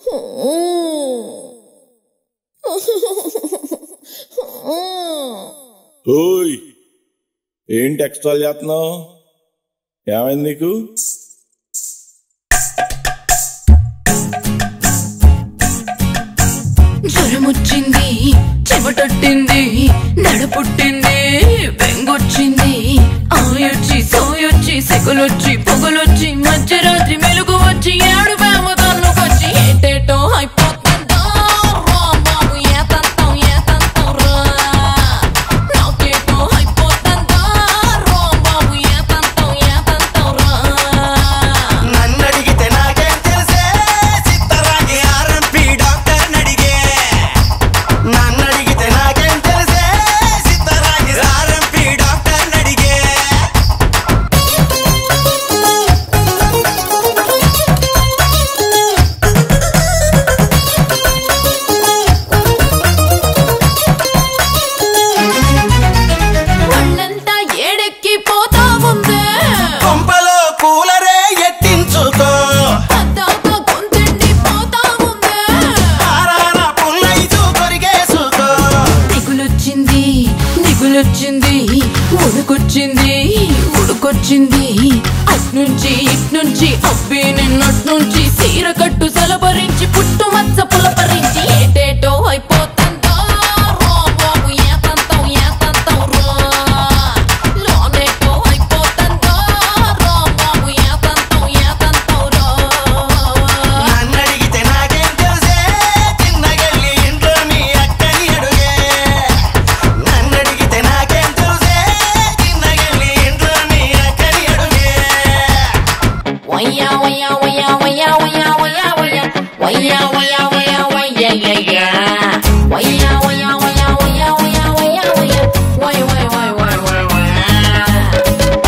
ఓయ్ ఏంటి ఎక్స్ట్రా చేస్తున్నావు ఏమైంది నీకు జ్వరమొచ్చింది చెమటొట్టింది నడపుట్టింది బెంగొచ్చింది ఆయొచ్చి సోయొచ్చి సెగలొచ్చి పొగలొచ్చి మధ్యరాత్రి మెలుగు వచ్చి ఏడు బేమ తన్నుకొచ్చి ఏటేటో అయిపోతుందో రా బాబు ఏతంతం ఏతంతం రా నాకేటో అయిపోతుందో రా బాబు ఏతంతం ఏతంతం రా నన్నడిగితే నాకేం తెలిసే చిత్తరాగి ఆర్ఎంపీ డాక్టర్ నడిగే నన్నడిగితే నాకేం తెలిసే చిత్తరాగి ఆర్ఎంపీ డాక్టర్ నడిగే ఒళ్ళంతా ఏడెక్కి పోతా ఉందే కొంపలో కూలరే ఎత్తించుకో అద్దాక గొంతెండి పోతా ఉందే ఆరారా పుల్లైచు కొరిగేసుకో దిగులొచ్చింది దిగులొచ్చింది ఉడుకొచ్చింది ఉడుకొచ్చింది అట్నుంచి ఇట్నుంచి అబ్బి నిన్నట్నుంచి సీర కట్టు సలపరించి పుట్టు మచ్చ పులపరించి ఏటేటో అయిపోతుందో రా బాబు ఏతంతం ఏతంతం రా లోనేటో అయిపోతుందో రా బాబు ఏతంతం ఏతంతం రా నన్నడిగితే నాకేం తెలిసే చిన్నగెళ్ళి ఇంట్లో మీ అక్కని అడుగే నన్నడిగితే నాకేం తెలిసే చిన్నగెళ్ళి ఇంట్లో మీ అక్కని అడుగే Waya waya waya waya waya waya waya waya waya waya waya yeah yeah waya waya waya waya waya waya waya waya waya waya waya waya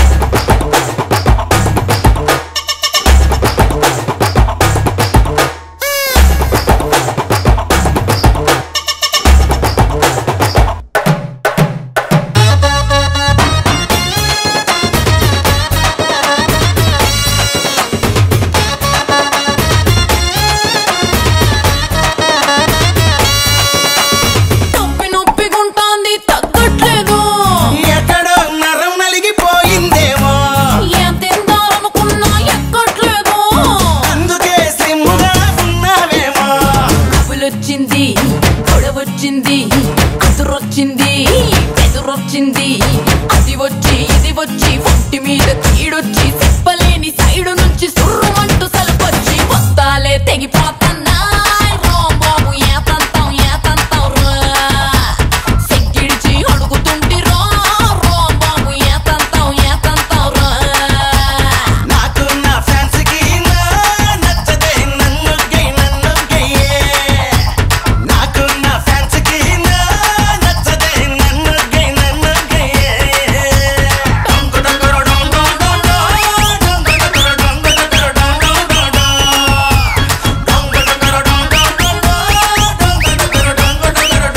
నొప్పి నొప్పిగుంటాంది తగ్గట్లేదు ఎక్కడో నరం నలిగిపోయిందేమో ఏం తిందామనుకున్నా ఎక్కట్లేదు అందుకే స్లిమ్ముగా ఉన్నావేమో కబులొచ్చింది గొడవొచ్చింది అదురొచ్చింది ఎదురొచ్చింది అది వచ్చి ఇది వచ్చి ఒంటి మీద కీడొచ్చి చెప్పలేని సైడు నుంచి సుర్రుమంటూ సలుపొచ్చి వస్తాలే తెగిపోతున్నా రా బాబు ఏతంతం ఏతంతం రా సెగ్గిడిచి అడుగుతుంటి రా రా బాబు ఏతంతం ఏతంతం రా నాకు నా ఫ్యాన్స్ కి నా నచ్చదే నన్ను గై నన్ను గయ్యే నాకు నా ఫ్యాన్స్ కి నా నచ్చదే నన్ను గై నన్ను గయ్యే డొంగు డొంగురు డొంగు డొంగు డొంగు డొంగురు డొంగు డొంగురు డొంగు డొంగు డొంగు డొంగురు డొంగు డొంగు డొంగు డొంగురు డొంగు డొంగురు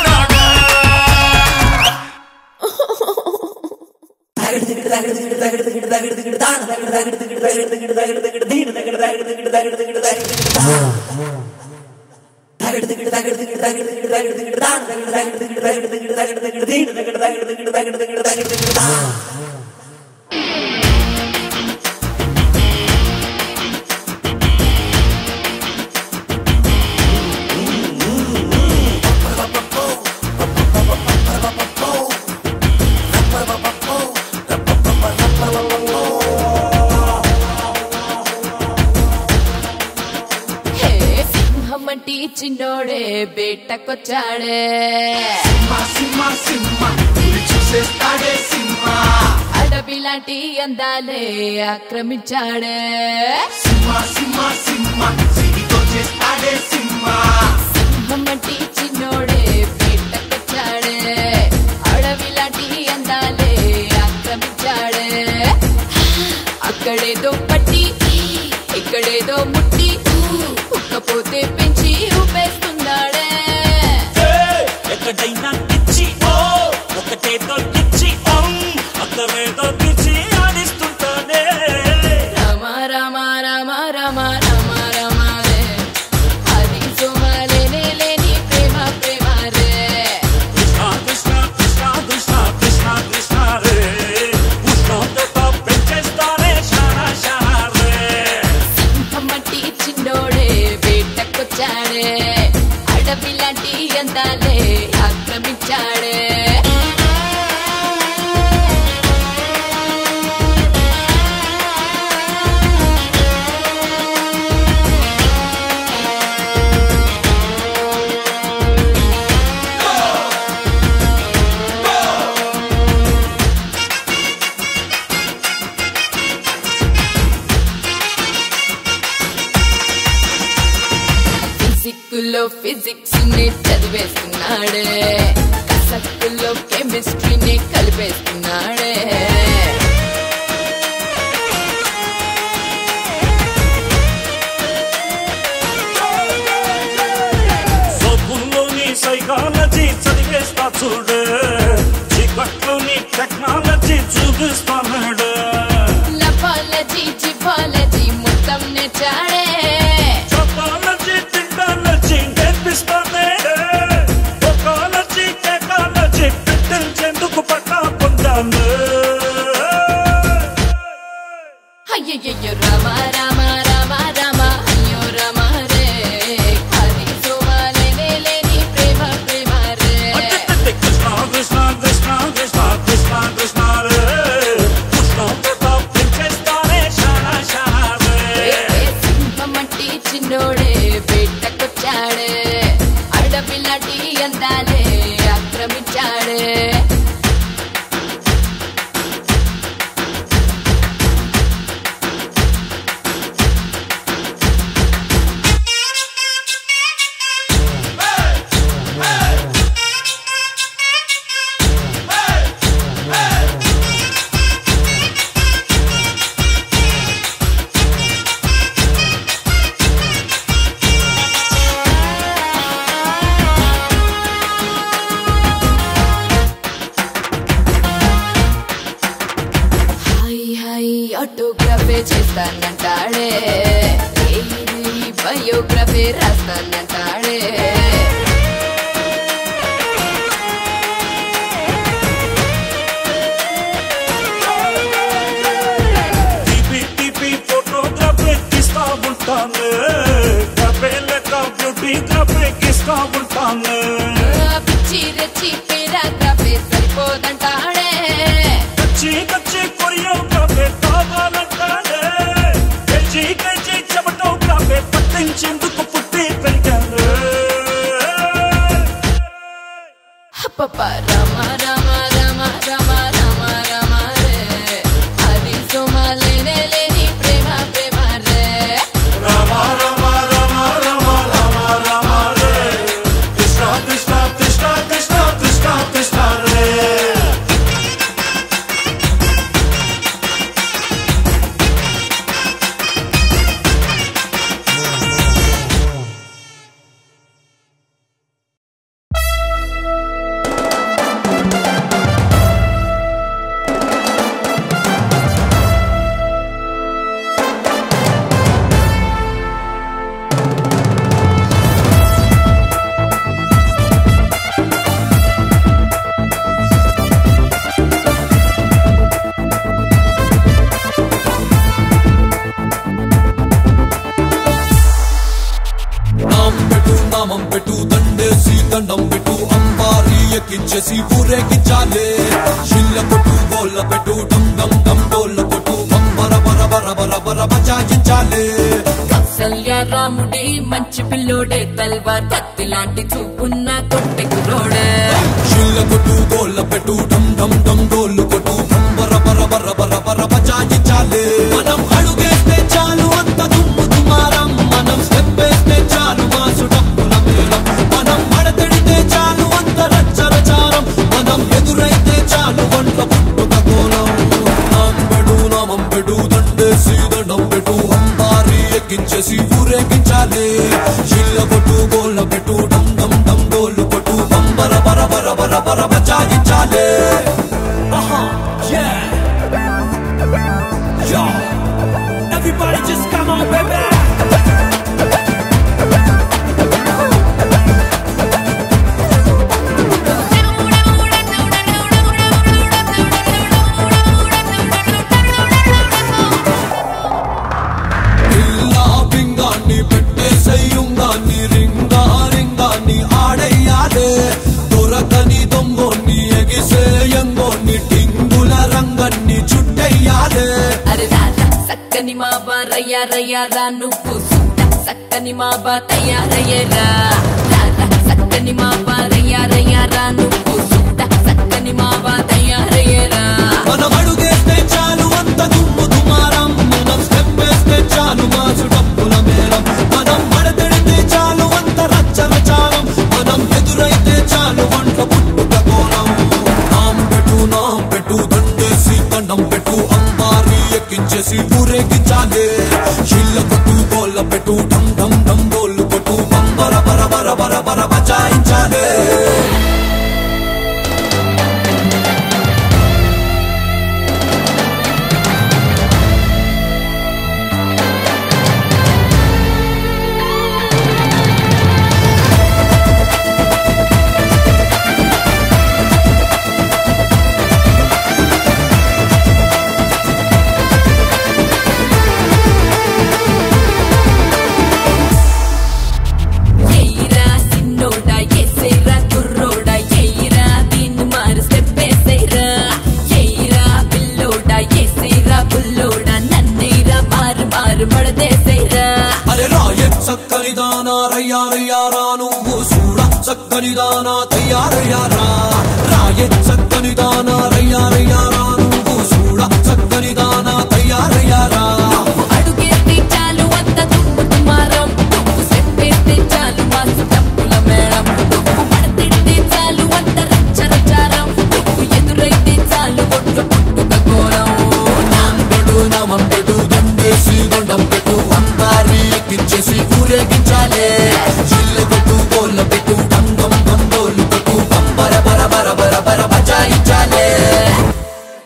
డొంగు డొంగు హే సింహమ్మటి చిన్నోడే బేటకొచ్చాడే అడవిలాంటి అందాలే ఆక్రమించాడే సింహమ్మటి చిన్నోడే బేటకొచ్చాడే అడవిలాంటి అందాలే ఆక్రమించాడే అక్కడేదో పట్టి ఇక్కడేదో ముట్టి ఉక్కపోతే పెంచి ఊపేస్తున్నాడే ఎక్కడైనా ఇచ్చి ఓ ఒకటేదో ఇచ్చి ఓం అక్కడేదో పిచ్చి ఆడిస్తుంటానే రామ రామ రామ రామ రామ రామ రే. ఫిజిక్లో ఫిజిక్స్ ని చదివేస్తున్నాడే కసక్కులో కెమిస్ట్రీని కలిపేస్తున్నాడే సబ్బుల్లోని సైకాలజీ చదివేస్తా చూడు చీకట్లోని టెక్నాలజీ చూపిస్తాడు లపాలజీ జిపాలజీ మొత్తం నేర్చాడే చపాలజీ తింటాలజీ నేర్పిస్తానే ఒకాలజీ టెక్నాలజీ పెట్టించేందుకు పట్టా పొందాను అయ్యయ్యో రామ రామ రామ రామ అయ్యో రామ రే హరి సోమాలేనే లేని ప్రేమ ప్రేమ రే కృష్ణ కృష్ణ కృష్ణ కృష్ణ కృష్ణ కృష్ణ రే కృష్ణ ప్రతాప్ పెంచేస్తానే శానా శానా రే సింహమట్టి చిన్నోడే వేటకొచ్చాడే అడవిలాంటి అందాలే ఆక్రమించాడే హాయ్ హాయ్ ఆటోగ్రఫీ చేస్తానంటాడే ఏది బయోగ్రఫీ రాస్తానంటాడే టీపీ టీపీ ఫోటోగ్రఫీ తీస్తా ఉంటాను గ్రఫే లెక్క బ్యూటీ గ్రఫీ ఇస్తా ఉంటాను ఆ పిచ్చి రెచ్చి పేరాగ్రఫీ సరిపోదంటాడే కచ్చి కచ్చి కొరియోగ్రఫీ కావాలంటానే కేజీ కేజీ చెమటోగ్రఫీ పట్టించేందుకు పుట్టి పెరిగాను అప్పప్ప రామ రామ రామ రామ రామ రామ రే అది సోమాలేనే లేని ప్రేమ ప్రేమ రే రామ రామ రామ రామ రామ రామ రే కృష్ణ కృష్ణ కృష్ణ కృష్ణ కృష్ణ కృష్ణ రే నాం పెట్టు నామం పెట్టు దండేసి దండం పెట్టు అంబారి ఎక్కించేసి ఊరేగించాలే షిల్ల కొట్టు గోళ్ళ పెట్టు డమ్ డమ్ డమ్ డోళ్ళ కొట్టు బర బర బర బర బర బచాయించాలే కౌసల్య రాముడి మంచి పిల్లోడే తల్వార్ కత్తి లాంటి చూపున్న కొట్టె కురోడే షిల్ల కొట్టు గోళ్ళ పెట్టు డమ్ డమ్ డమ్ డోళ్ళు కొట్టు బర బర బర బర బర బచాయించాలే మనం అడుగేస్తే చాలు అంత దుమ్ము దుమారం మనం స్టెప్ వేస్తే చాలు మాసు డప్పుల మేళం మనం మడతడితే చాలు అంత రచ్చరచారం మనం ఎదురైతే చాలు వంట పుట్టుక కోలం నాంబెడు నామంబెడు దండేసి దండం పెట్టు అంబారి ఎక్కించేసి ఊరేగించాలి షిల్ల కొట్టు గోళ్ళ పెట్టు డమ్ డమ్ డమ్ డోళ్ళు కొట్టు బంబర బర బర బర బర బచాయించాలి Yeah. Yo. Everybody just come on, baby. ఇల్లా పింగాన్ని పెట్టేసయ్యుంగాన్ని రింగా రింగాన్ని ఆడయ్యాలే దొరకని దొంగోన్ని ఎగిసేయంగోన్ని టింగుల రంగన్ని చుట్టయ్యాలే అరే రారా సక్కని మా బారయ్య రయ్యారా నువ్వు సుట్ట సక్కని మా బా తయారయ్యరా రారా సక్కని మా బారయ్య రయ్యారా నువ్వు సుట్ట సక్కని మా బా తయారయ్యరా మనం అడుగేస్తే చాలు అంత దుమ్ము దుమారం మనం స్టెప్ వేస్తే చాలు మాసు డప్పుల మేళం మనం మడతడితే చాలు అంత పెట్టు ఢమ్ ఢమ్ ఢమ్ డోలు కొట్టు బంబర బర బర బర బర బచాయించాలే ఎయిరా సిన్నోడా ఎసేరా కుర్రోడా ఎయిరా దీన్ని మారు స్టెప్ వేసేరా ఎయిరా పిల్లోడా ఎసేరా పుల్లోడా నన్నేరా మారు మారు మడదేసేరా అరే రాయే చక్కని దానా రయ్యా రయ్యారా నువ్వు చూడ చక్కని దానా తయ్యారయ్యారా రాయే చక్కని దానా రయ్యా రయ్యారా నువ్వు చూడ చక్కని దానా తయ్యారయ్యారా నువ్వు అడుగేస్తే చాలు అంత దుమ్ము దుమారం నువ్వు స్టెప్ వేస్తే చాలు మాసు డప్పుల మేళం నువ్వు పడతిడితే చాలు అంత రచ్చ రచారం నువ్వు ఎదురైతే చాలు ఒట్టు పుట్టుక ఘోరం నాంబెడు నమంబెడు దండేసి దండం పెట్టు అంబారి ఎక్కించేసి ఊరేగించాలే చిల్లె కొట్టు గోళ్ళ పెట్టు డంగం డంగోలు కొట్టు బంబర బర బర బర బర బచాయించాలే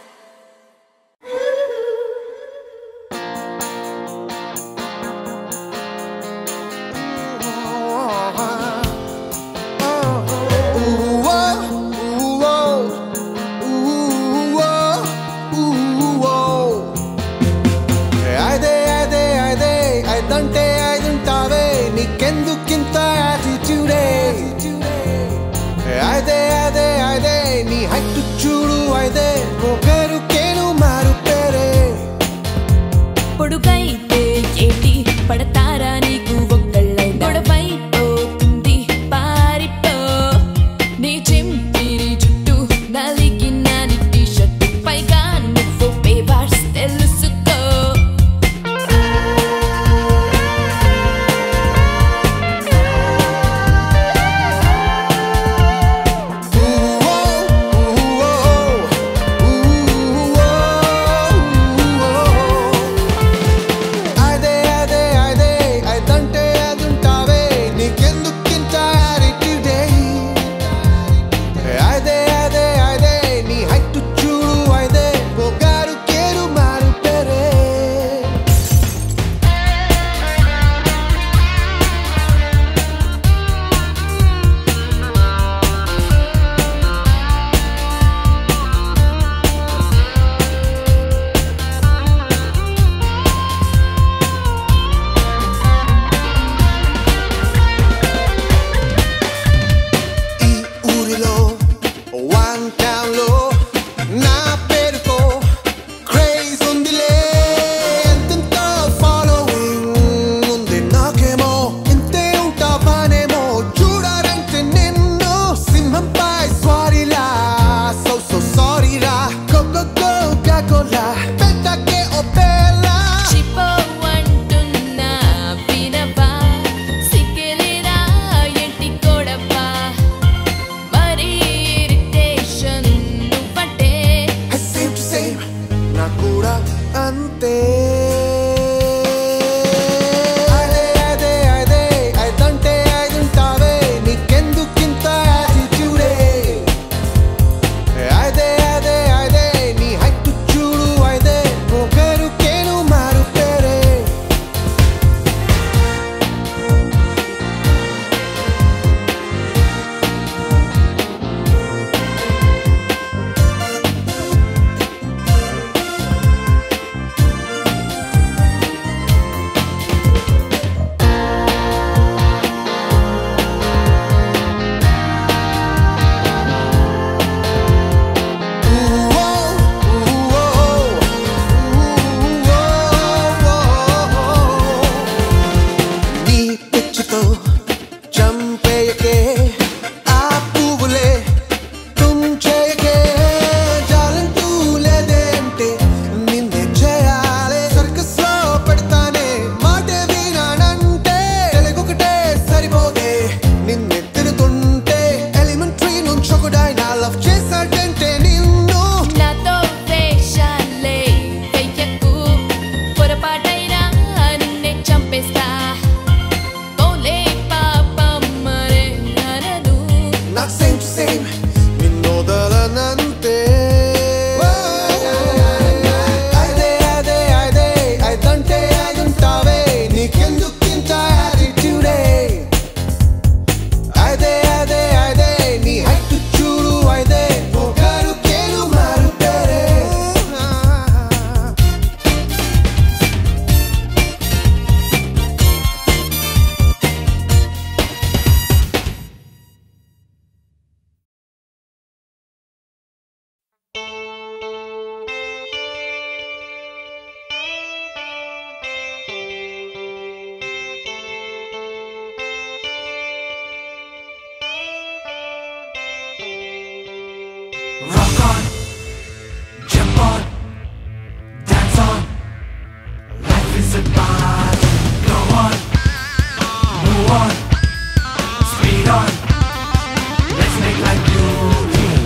on, speed on. Let's make life beautiful.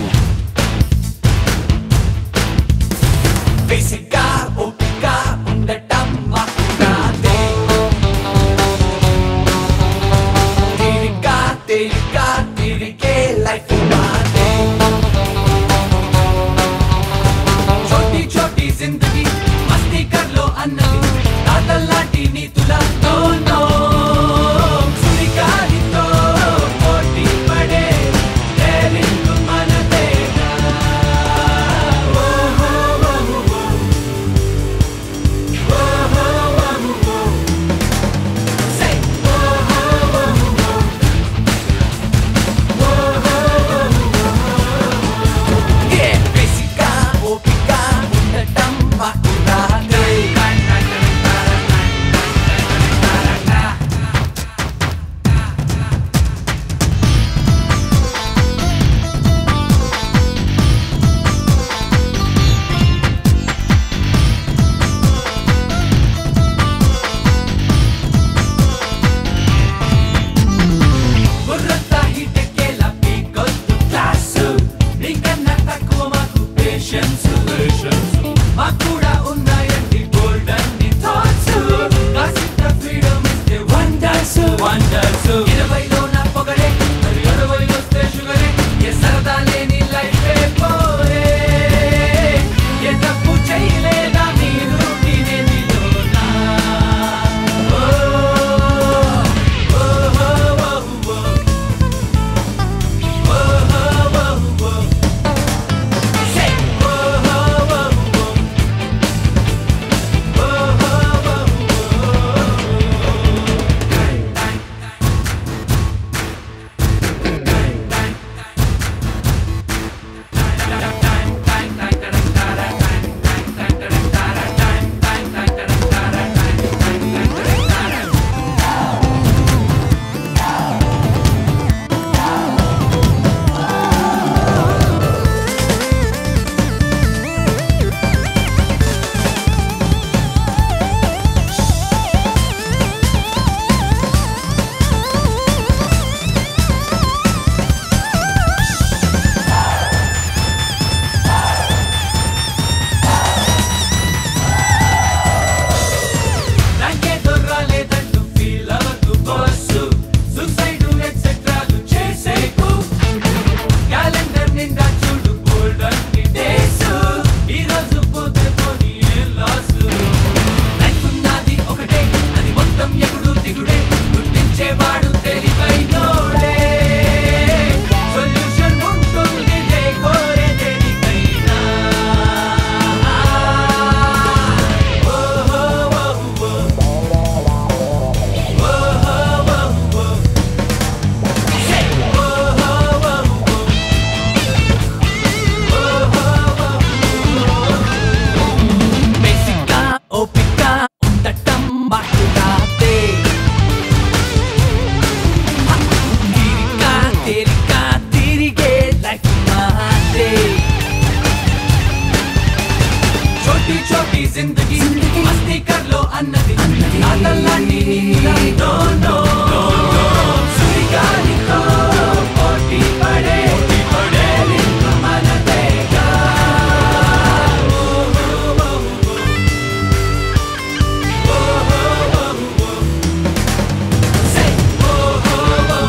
Basic గా ఓపిక ఉండటం మాకు రాదే. తీరిక తేలిక తిరిగే లైఫ్ మాదే छोटी छोटी जिंदगी मस्ती कर लो అన్నది తాతల్లాంటి నీతుల నో సురిగాలితో పోటీ పడే డేరింగ్ మనదేగా ఓహో ఓహో ఓహో ఓహో సే ఓహో ఓహో ఏ బేసిక్గా ఓపిక ఉండటం మాకు రాదే బుర్రంతా హిటెక్కేలా పీకొద్దు క్లాసు. నీకన్నా తక్కువ మాకు patience. మాకు కూడా ఉన్నాయండి golden thoughts. కాసింత freedom ఇస్తే wonders. ఇరవైలో నా పొగరే, మరి అరవైలొస్తే సుగరే. ఏ సరదా లేని life ఏ పోరే. ఏ తప్పు చేయలేదా మీరు తినేదిలోనా? ఓ, ఓ, ఓ, ఓ, ఓ. నాకేదో రాలేదంటూ feel అవ్వకు boss. Suicide etceteraలు చేసేకు. Calendar నిండా చూడు bold అన్ని days. ఈ రోజు పోతే పోనీ ఏం loss. Life ఉన్నది ఒకటే, అది మొత్తం ఎగుడు దిగుడే. గుర్తించేవాడు తెలివైనోడే. Solution ఉంటుంది లే కోరే దేనికైనా. ఓహో ఓహో బేసిక్గా ఓపిక ఉండటం మాకు రాదే తీరిక తేలిక తిరిగే లైఫ్ మాదే छोटी छोटी जिंदगी मस्ती कर लो అన్నది నాదల్లాంటి నీలా నో నో సురిగాలితో పోటీ పడే డేరింగ్ మనదేగా Say, oh, oh, oh,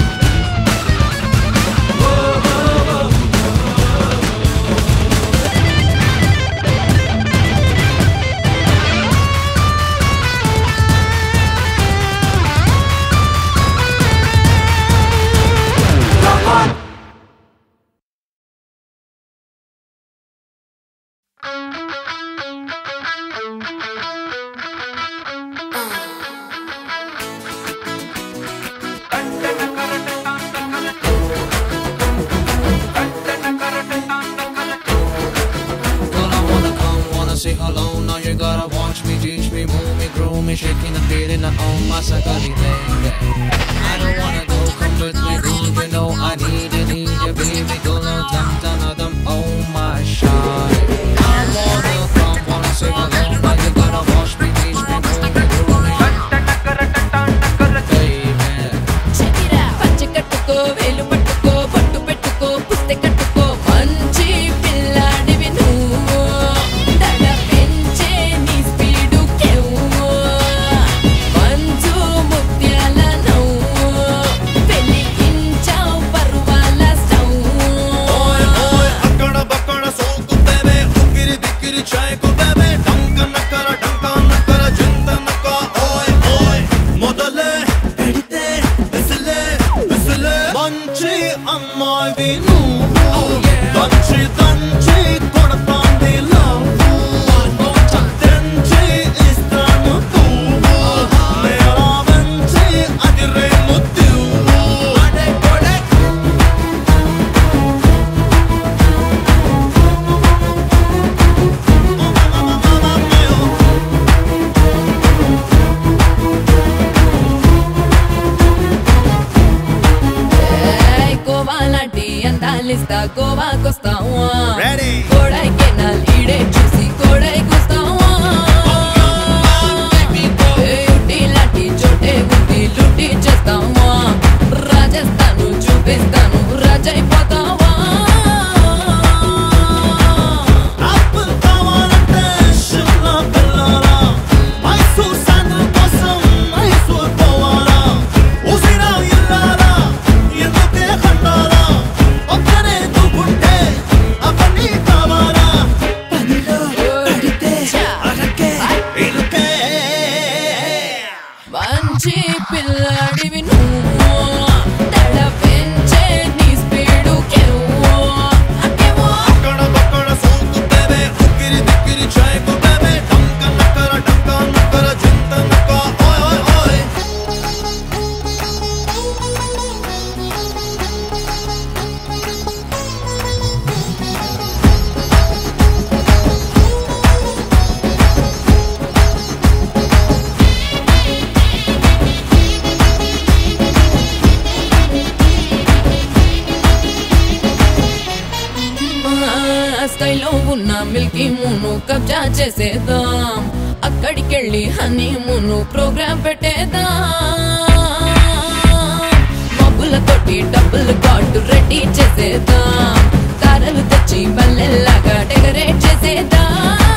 Girl, I wanna come, wanna say hello. Now you gotta watch me, teach me, move me, groove me, shaking the feeling I own my sakali I don't wanna go completely rude, you know I need you, need you, baby. Go no dum dum dum, oh my shawty. I wanna come, wanna say hello. Now you gotta watch me, teach me, move me, groove me, baby. పాలిస్తా గోవాకొస్తావా Ready. Kodaikanal ఈడే చూసి కొడైకొస్తావా ఏ UT లాంటి చోటే ఉంది లుటి చేస్తావా రాజస్థాను చూపిస్తాను రాజైపోతావా apple కావాలంటే షిమ్లా వెళ్ళాలా మైసూర్ శాండల్ కోసం మైసూర్ పోవాలా ఉసిరా ఇల్లాలా ఎందుకే ఖండాలా ఒక్కనే దూకుంటే అవన్నీ కావాలా పనిలో పడితే అరకే ఇరుకే మంచి పిల్లాడివి నువ్వు తడ పెంచే నీ స్పీడు కెవ్వు అకెవ్వు అక్కడ బక్కడ సూకు బేబే ఉక్కిరి బిక్కిరి చాయ్కు బేబే డంక నక్కర డంక నక్కర చింత నక్క ఓయ్ ఓయ్ ఓయ్ ఆ స్కైలో ఉన్న మిల్కీ మూను కబ్జా చేసేద్దాం అక్కడికెళ్ళి హనీ మూను ప్రోగ్రామ్ పెట్టేద్దాం మబ్బులతోటి డబ్బులు కాటు రెడీ చేసేద్దాం తారలు తెచ్చి బల్లెల్లాగా డెకరేట్ చేసేద్దాం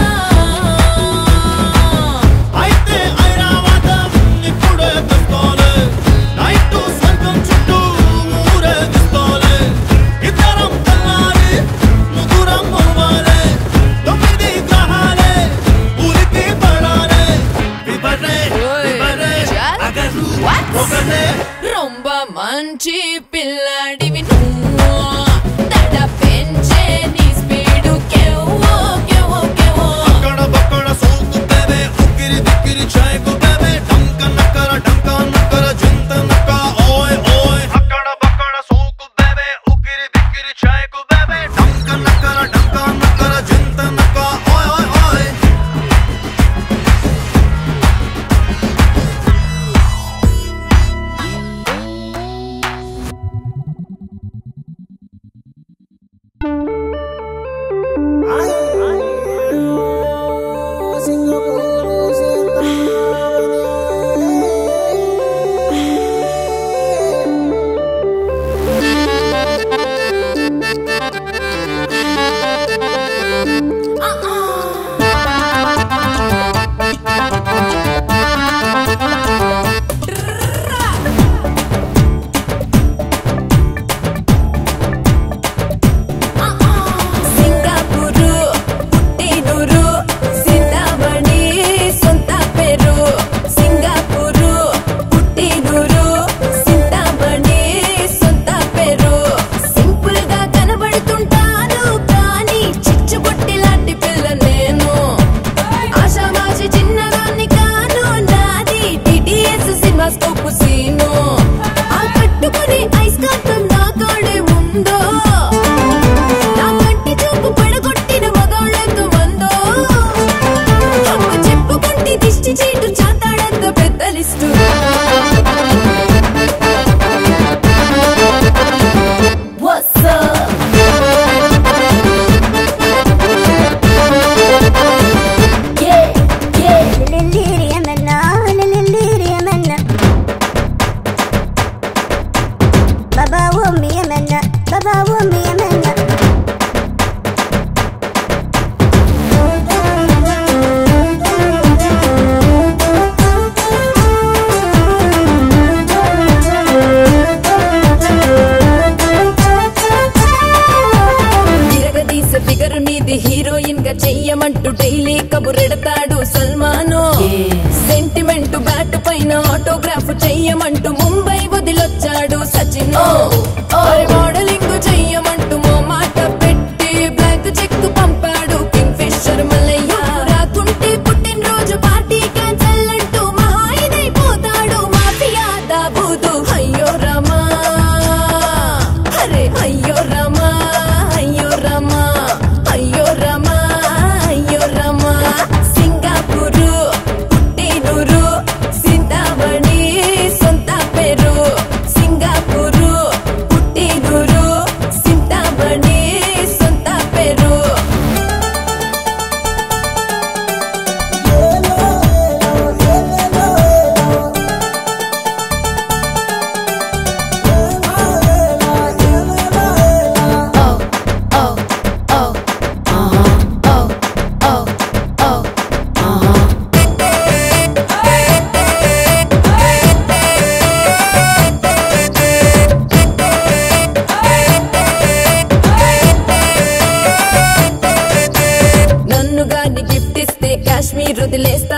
అయితే ఐరావతం ఇప్పుడే తెస్తోలే నైట్ స్వర్గం చుట్టూ ఊరేగిస్తోలే ఇద్దరం తెల్లారి ముగ్గురం మొరవాలే తొమ్మిది గ్రహాలే ఊరికి పడాలే విబరే విబరే అగరు ఒకటే రొంబ మంచి పిల్లాడివి నువ్వు తడ పెంచే నీ స్పీడు కెవ్వో కెవ్వో కెవ్వో అక్కడ బక్కడ సూకు బేబే ఉక్కిరి బిక్కిరి చాయ్కు బేబే డంక నక్కర డంక నక్కర చింత నక్క ఓయ్ ఓయ్ అక్కడ బక్కడ సూకు బేబే ఉక్కిరి బిక్కిరి చాయ్కు బేబే డంక నక్కర డంక నక్కర చింత నక్క ఓయ్ ఓయ్ ఓయ్ సింగపూరు పుట్టినూరు సీతామణి సొంత పేరు సింగపూరు పుట్టినూరు సీతామణి సొంత పేరు సింపుల్ గా కనబడుతుంటాను కానీ చిచ్చుబొట్టి లాంటి పిల్ల నేను ఆషామాషి చిన్నదాన్ని కాను నాది డిటిఎస్ సినిమాస్కోప్ సీను ఆ కట్టుకుని ఐస్ కాటం నా కాడే ఉందో నా కంటి చూపు పడగొట్టిన మగోళ్ళెంత మందో అమ్మ చెప్పుకుంటే దిష్టి చీటు చాతాడంత పెద్ద list What's up? Yeah, yeah. Baba wumi yamana, baba wumi yamana. తిరగదీస ఫిగరు నీది హీరోయిన్ గా చెయ్యమంటూ డైలీ కబురెడతాడు సల్మాను సెంటిమెంట్ బ్యాట్ పైన ఆటోగ్రాఫ్ చెయ్యమంటూ ముంబై వదిలొచ్చాడు సచిన్ మోడలింగ్ చెయ్యమంటూ మో మాట పెట్టి బ్లాంక్ చెక్ పంపాడు కింగ్ ఫిషర్ మల్లయ్య రాకుంటే పుట్టినరోజు పార్టీ క్యాన్సల్ అంటూ మహా ఇదైపోతాడు మాఫియా దాబూదు అయ్యో రమా అరే అయ్యో రమా అయ్యో రమా అయ్యో రమా అయ్యో రమా సింగపూరు పుట్టినూరు సింతామణి సొంత పేరు సింగపూరు పుట్టినూరు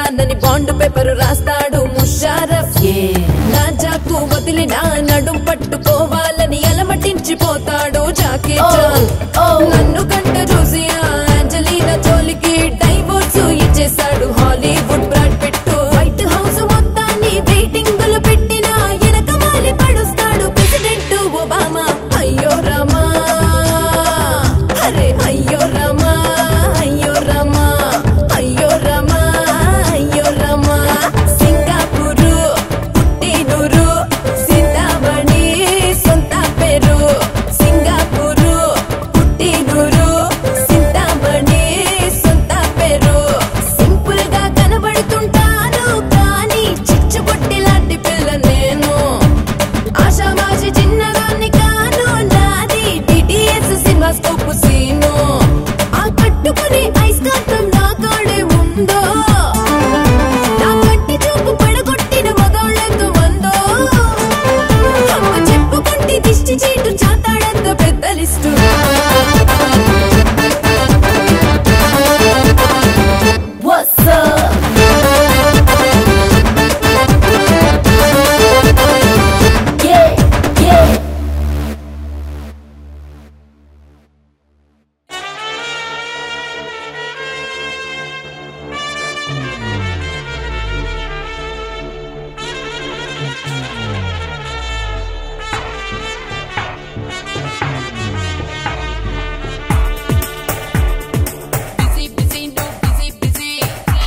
చేస్తానని బాండ్ పేపర్ రాస్తాడు ముషారఫ్ నా జాకు వదిలిన నడుం పట్టుకోవాలని అలమటించిపోతాడు జాకీ చాన్ నన్ను కంట చూసి ఆ అంజలీనా జోలికి డైవోర్స్ ఇచ్చేశాడు హాలీవుడ్ బ్రాడ్ పెట్టు వైట్ హౌస్ మొత్తాన్ని వెయిటింగులు పెట్టిన ఎనకమాలి పడుస్తాడు ప్రెసిడెంట్ ఒబామా అయ్యో రామా అరే అయ్యో రామా అయ్యో రామా అయ్యో రామా అయ్యో రామా సింగపూరు పుట్టినూరు సింతామణి సొంత పేరు సింగపూరు పుట్టినూరు సింతామణి సొంత పేరు సింపుల్ గా కనబడుతుంటాను కానీ చిచ్చుబొట్టి లాంటి పిల్ల నేను ఆషామాషి చిన్నదాన్ని కాను నాది డిటిఎస్ సినిమా స్కోప్ సీను ఆ కట్టుకుని ఐస్ కాంతం నా కాడే ఉందో నా కంటి చూపు పడగొట్టిన మగవాళ్ళెంత మందో అమ్మ చెప్పుకుంటే దిష్టి చీటు చాతాడంత పెద్ద list What's up? Yeah, yeah. Busy, busy, no, busy, busy.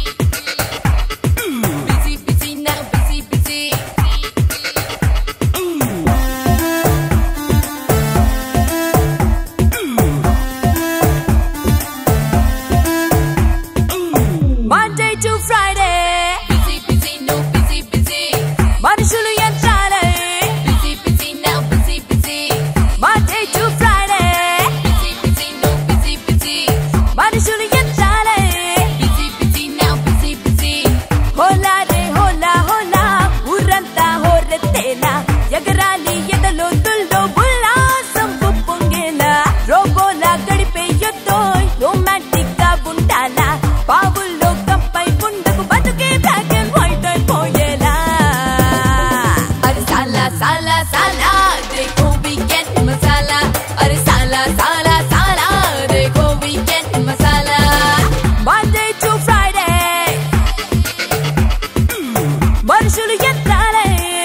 Busy, busy, now, busy, busy. Monday to Friday. Busy, busy, no, busy, busy. మనుషులు యంత్రాలే busy, busy, now, busy, busy. Monday to Friday. Busy, busy, no, busy, busy. మనుషులు యంత్రాలే busy, busy, now, busy, busy. హోలా రే హోలా హోలా ఊరంతా హోరెత్తేలా ఎగరాలి ఎదలో తుల్లో ఉల్లాసం పొంగేలా రోబోలా గడిపే యుద్ధో రొమాంటిక్ గా ఉండాలా బావుల్లో కంపై ఉండకు బతుకే బ్లాక్ అండ్ వైట్ అయిపోయేలా అరే సాలా సాలా సాలా देखो वीकेंड మసాలా అరే సాలా సాలా సాలా देखो वीकेंड మసాలా Monday to Friday మనుషులు యంత్రాలే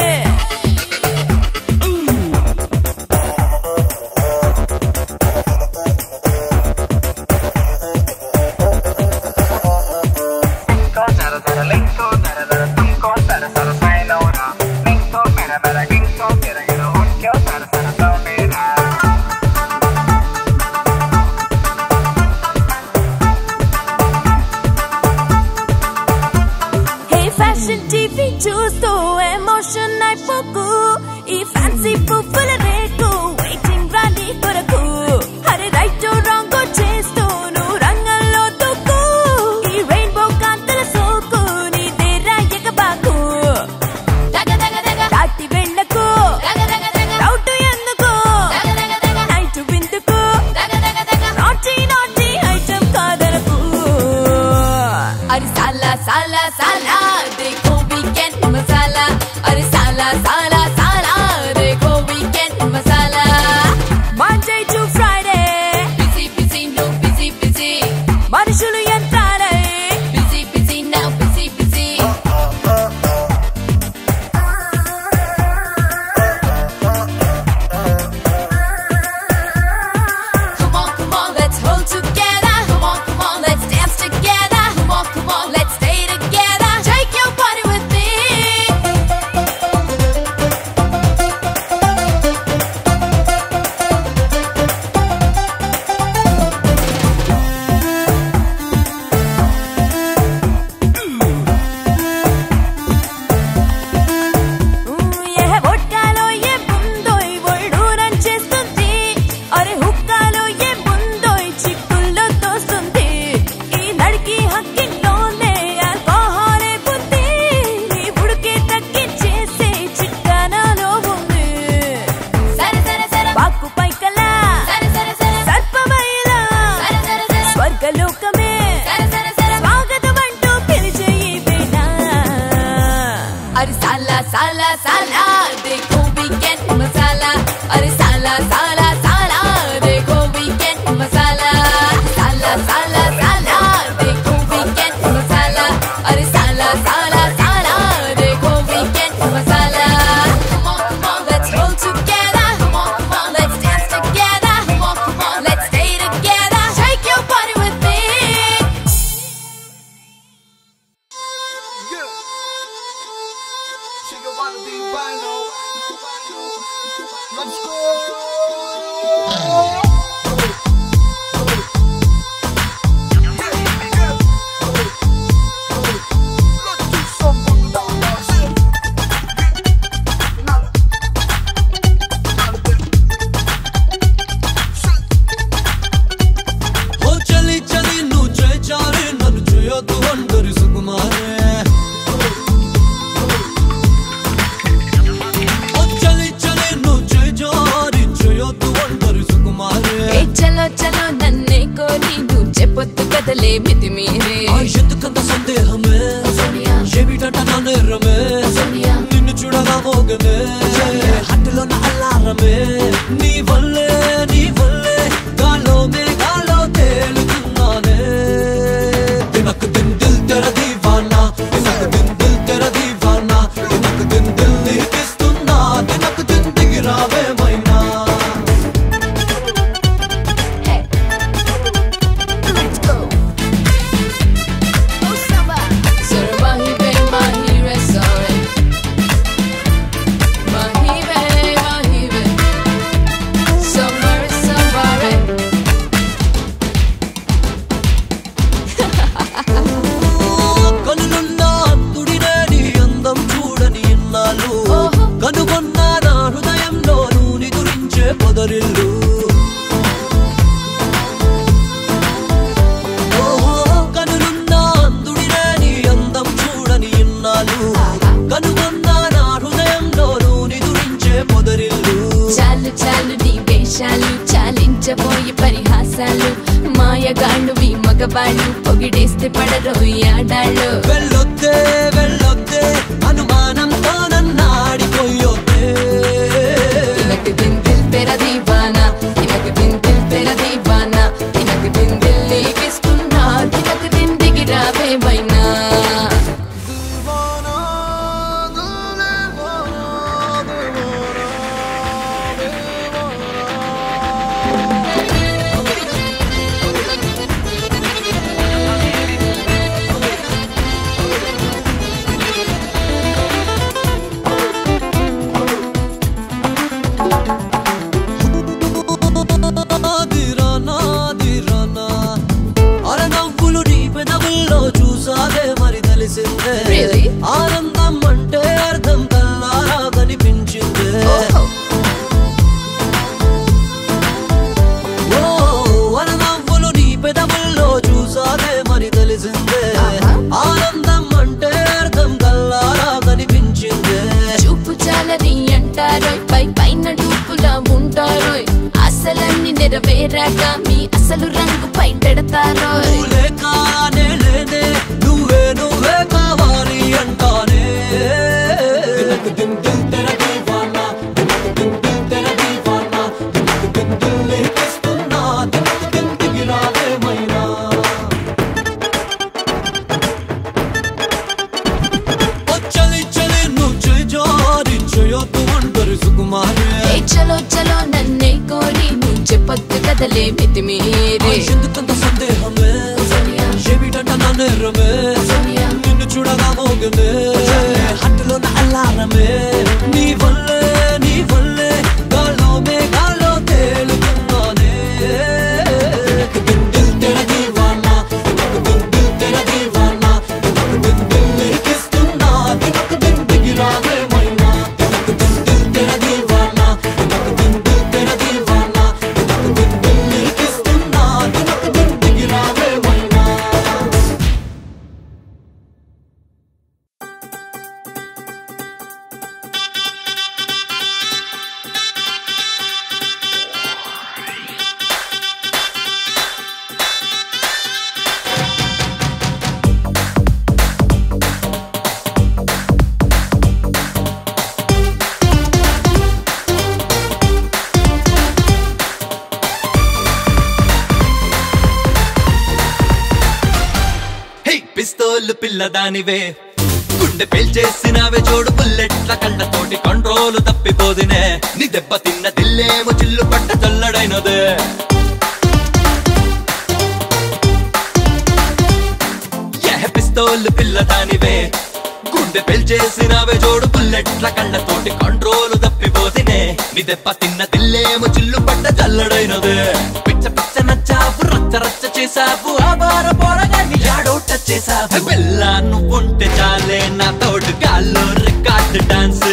హే ఫ్యాషన్ టీవీ చూస్తూ ఎమోషన్ అయిపోకు ఈ ఫ్యాన్సీ పువ్వుల రేకు వెయిటింగ్ ర్యాలీ కొరకు హరి రైట్ రాంగ్ చేస్తూ నువ్వు రంగంలో దూకు ఈ రెయిన్బో కాంతల సోకు నీ దేరా ఎగబాకు దాటి వెళ్ళకు साला देखो वीकेंड मसाला अरे साला साला साला देखो वीकेंड मसाला साला साला साला देखो वीकेंड मसाला अरे साला साला साला देखो वीकेंड मसाला Come on, come on, let's roll together. Come on, come on, let's dance together. Come on, come on, let's stay together. Shake your body with me. ఓ చలి చలి నువ్వు చేచారే నన్ను చేయొద్దు అంటారు సుకుమారే ఓ చలి చలి నువ్వు చేచారి చేయొద్దు అంటారు సుకుమారే ఏ చలో చలో నన్నే కోరి నువ్వు చెప్పొద్దు కదలే మితి మీరే ఆ ఎందుకంత సందేహమే సోనియా ఏమిటంట నా నేరమే సోనియా నిన్ను చూడగా మోగనే హట్టులో నా అల్లారమే నీ వల్లే నీ వల్లే గాలో మేఘాలో తేలుతున్నానే దినకు దిన్ దిల్ తెర దీవానా దినకు దిన్ దిల్ తెర దీవానా దినకు దిన్ దిల్ నీకిస్తున్నా దినకు దిన్ దిగిరావే మైనా Hey. Let's go. Oh, samba. Sorry, mahibe, mahire, sorry. Mahibe, mahibe. Somebody, somebody. కనులున్న అంతుడినే నీ అందం చూడని ఇన్నాళ్ళు ఓహో. కనుగొన్న నా హృదయంలో నూని గురించే పొదరిల్లు ఓహో, కనులున్న అంతుడినే నీ అందం చూడని ఇన్నాళ్ళు కనుగొన్న నా హృదయంలో నూని గురించే పొదరిల్లు చాలు చాలు నీ వేషాలు చాలించబోయే పరిహాసాలు మాయగాళ్ళు ఈ మగవాళ్ళు పొగిడేస్తే పడరు ఆడాళ్ళు వెళ్ళొద్దే వెళ్ళొద్దే అనుమానంతో నన్నాడిపోయొద్దే తినకు దిన్ దిల్ తెరా దీవానా తినకు దిన్ దిల్ తెరా దీవానా తినకు దిన్ దిల్ నీకిస్తున్నా తినకు దిన్ దిగిరావే వైనా నాదిరానా, నాదిరానా. అరే నవ్వులు నీ పెదవుల్లో చూసావే మరి తెలిసిందే Really? ఆనందం అంటే అర్థం కల్లారా కనిపించిందే ఓ అరే నవ్వులు నీ పెదవుల్లో చూసావే మరి తెలిసిందే ఆనందం అంటే అర్థం కల్లారా కనిపించిందే చూపు చాలని అంటారోయ్ పై పైన డూపులా ఉంటారోయ్ అసలన్నీ నెరవేరాక మీ అసలు రంగు పైటెడతారోయ్ నువ్వు లేకానే లేనే నువ్వే నువ్వే కావాలి అంటానే దినకు దిన్ దిల్ తెర దీవానా దినకు దిన్ దిల్ తెర దీవానా దినకు దిన్ దిల్ నీకిస్తున్నా దినకు దిన్ దిగిరావే మైనా ఓ చలి చలి నువ్వు చేయి జారి చేయొద్దు అంటారు సుకుమారే ఏ చలో చలో నన్నే కోరి నువ్వు చెప్పొద్దు కదలే మితి మీరే ఎందుకంత సందేహమే సోనియా ఏమిటంట నా నేరమే సోనియా నిన్ను చూడగా మోగనే హట్టులో నా అల్లారమే నీ వల్లే నీ వల్లే గాలో మేఘాలో తేలుతున్నానే దినకు దిన్ దిల్ తెర దీవానా దినకు దిన్ దిల్ తెర దీవానా దినకు దిన్ దిల్ నీకిస్తున్నా దినకు దిన్ దిగిరావే మైనా దినకు దిన్ దిల్ తెర దీవానా దినకు దిన్ దిల్ తెర దీవానా దినకు దిన్ దిల్ నీకిస్తున్నా దినకు దిన్ దిగిరావే మైనా పిస్తోల్ పిల్లదానివే గుండె పేల్చేసినవే జోడు బుల్లెట్ల కళ్ళతోటి కంట్రోల్ తప్పిపోదినే నీ దెబ్బ తిన్న దిల్లేమో చిల్లు పట్ట చల్లడైనదే యహ పిస్తోల్ పిల్లదానివే గుండె పెల్చేసినవే జోడు బుల్లెట్ల కళ్ళతోటి కంట్రోల్ తప్పిపోతినే నీ దెబ్బ తిన్న తిల్లేమో చిల్లు పట్ట చల్లడైనదే పిచ్చ పిచ్చ నచ్చావు రచ్చ రచ్చ చేసావు ఆవార పోరగాన్ని ఆడోట చేసావు వెళ్ళా నువ్వుంటే చాలే నా తోడు గాల్లో రికార్డ్ డాన్స్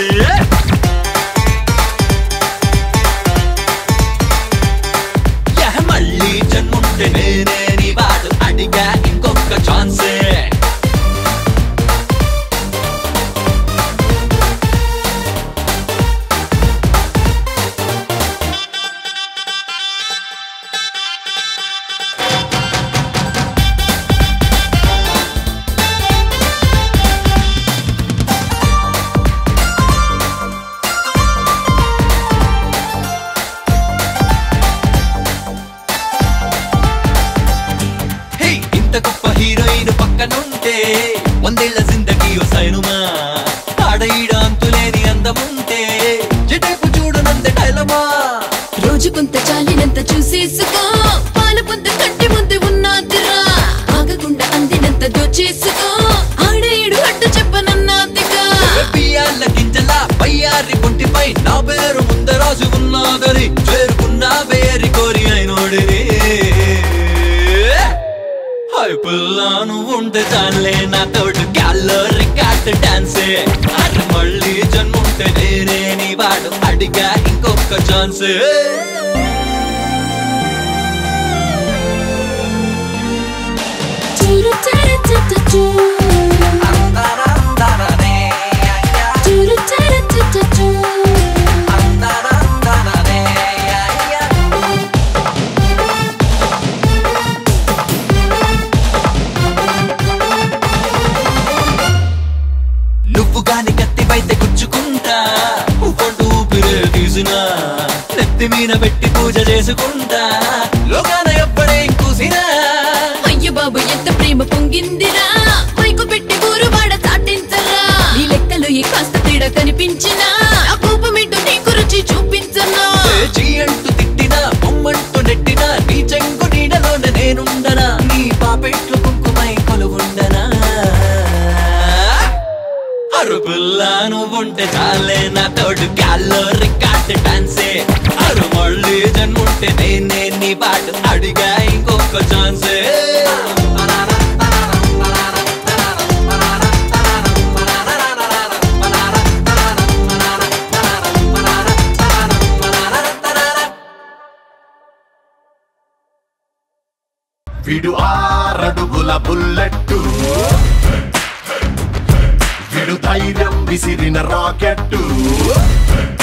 యహ మళ్ళీ జన్ముంటే నేనే నీ వాడు అడిగా ఇంకొక ఛాన్సే హే ఇంత గొప్ప హీరోయిన్ పక్కనుంటే వందేళ్ల జిందగీ సైనుమా ఆడ ఈడ అంతులేని అందముంటే జటేపు చూడు నంద డైలమా రోజుకొంత చాలినంత చూసేసుకో పాల పొంత కంటి ముందు ఉన్నాదిరా ఆగకుండా అందినంత దోచేసుకో ఆడేడు అడ్డు చెప్పనన్నాదిగా బియ్యాల గింజల పయ్యారి గుంటిపై నా పేరు ముందరాజు ఉన్నదని చేరుకున్న వేరి కోరి అయినోడిని హాయ్ పిల్ల నువ్వు ఉంటే చాలే నా తోడు గాల్లో రికార్డ్ డాన్సే అరే మళ్ళీ జన్ముంటే నేనే నీ వాడు అడిగా ఇంకొక ఛాన్సే చూరు చారు చచ్చ చూరు చూరు చారు చచ్చ చూరు నువ్వు గాని కత్తిపైతే గుచ్చుకుంటా ఉప్పంటూ ఊపిరే తీసినా నెత్తి మీద పెట్టి పూజ చేసుకుంటా లోకాన ఎప్పుడే కూసినా అయ్య బాబు ఎంత ప్రేమ పొంగిందిరా మైకు పెట్టి ఊరు వాడ చాటించరా నీ లెక్కలు ఈ కాస్త తేడా కనిపించినా ఆ కోపమేంటో నీకు రుచి చూపించనా చీ అంటూ తిట్టినా బొమ్మంటూ నెట్టినా నీ చెంగు నీడలోన నేనుండనా నీ పాపెట్లు కుంకుమై కొలువుండనా అరుపుల్లా నువ్వుంటే చాలే నా తోడు గాల్లో రికార్డ్ డాన్సే అరు మళ్ళీ జన్ముంటే నేనే నీ పాటు అడిగా ఇంకొక ఛాన్సే విడు ఆరడుగుల బుల్లెట్టు విడు ధైర్యం విసిరిన రాకెట్టు